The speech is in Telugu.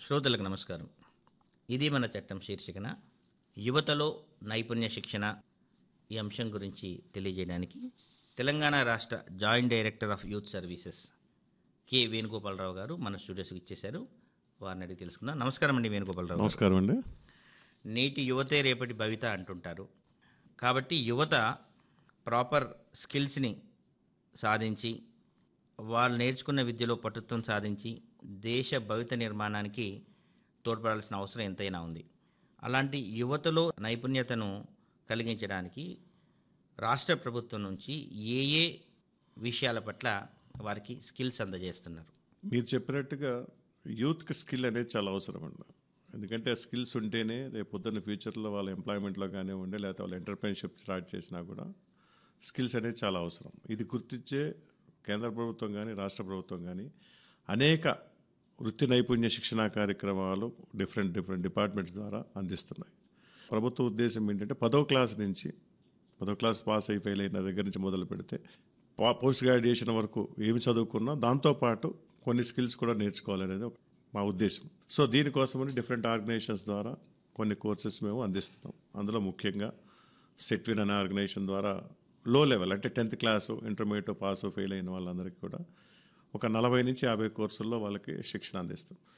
శ్రోతలకు నమస్కారం ఇది మన చట్టం శీర్షికన యువతలో నైపుణ్య శిక్షణ ఈ అంశం గురించి తెలియజేయడానికి తెలంగాణ రాష్ట్ర joint director of youth services K Venugopala Rao garu మన స్టూడియోస్కి ఇచ్చేశారు వారిని అడిగి తెలుసుకుందాం నమస్కారం అండి వేణుగోపాలరావు గారు. నమస్కారం అండి నేటి యువతే రేపటి భవిత అంటుంటారు కాబట్టి యువత ప్రాపర్ స్కిల్స్ని సాధించి వాళ్ళు నేర్చుకున్న విద్యలో పటుత్వం సాధించి దేశ భవిత నిర్మాణానికి తోడ్పడాల్సిన అవసరం ఎంతైనా ఉంది అలాంటి యువతలో నైపుణ్యతను కలిగించడానికి రాష్ట్ర ప్రభుత్వం నుంచి ఏ ఏ విషయాల పట్ల వారికి స్కిల్స్ అందజేస్తున్నారు మీరు చెప్పినట్టుగా యూత్కి స్కిల్ అనేది చాలా అవసరం అండి ఎందుకంటే ఆ స్కిల్స్ ఉంటేనే రేపు పొద్దున్న ఫ్యూచర్లో వాళ్ళ ఎంప్లాయ్మెంట్లో కానివ్వండి లేకపోతే వాళ్ళ ఎంటర్ప్రెన్షిప్ స్టార్ట్ చేసినా కూడా స్కిల్స్ అనేది చాలా అవసరం ఇది గుర్తించే కేంద్ర ప్రభుత్వం కానీ రాష్ట్ర ప్రభుత్వం కానీ అనేక వృత్తి నైపుణ్య శిక్షణా కార్యక్రమాలు డిఫరెంట్ డిఫరెంట్ డిపార్ట్మెంట్స్ ద్వారా అందిస్తున్నాయి ప్రభుత్వ ఉద్దేశం ఏంటంటే పదో క్లాస్ నుంచి పదో క్లాస్ పాస్ అయి ఫెయిల్ అయిన దగ్గర నుంచి మొదలు పెడితే పా- పోస్ట్ గ్రాడ్యుయేషన్ వరకు ఏమి చదువుకున్నా దాంతోపాటు కొన్ని స్కిల్స్ కూడా నేర్చుకోవాలనేది ఒక మా ఉద్దేశం సో దీనికోసమని డిఫరెంట్ ఆర్గనైజేషన్స్ ద్వారా కొన్ని కోర్సెస్ మేము అందిస్తున్నాం అందులో ముఖ్యంగా సెట్విన్ అనే ఆర్గనైజేషన్ ద్వారా లో లెవెల్ అంటే tenth class intermediate pass fail అయిన వాళ్ళందరికీ కూడా ఒక నలభై నుంచి యాభై కోర్సుల్లో వాళ్ళకి శిక్షణ అందిస్తాం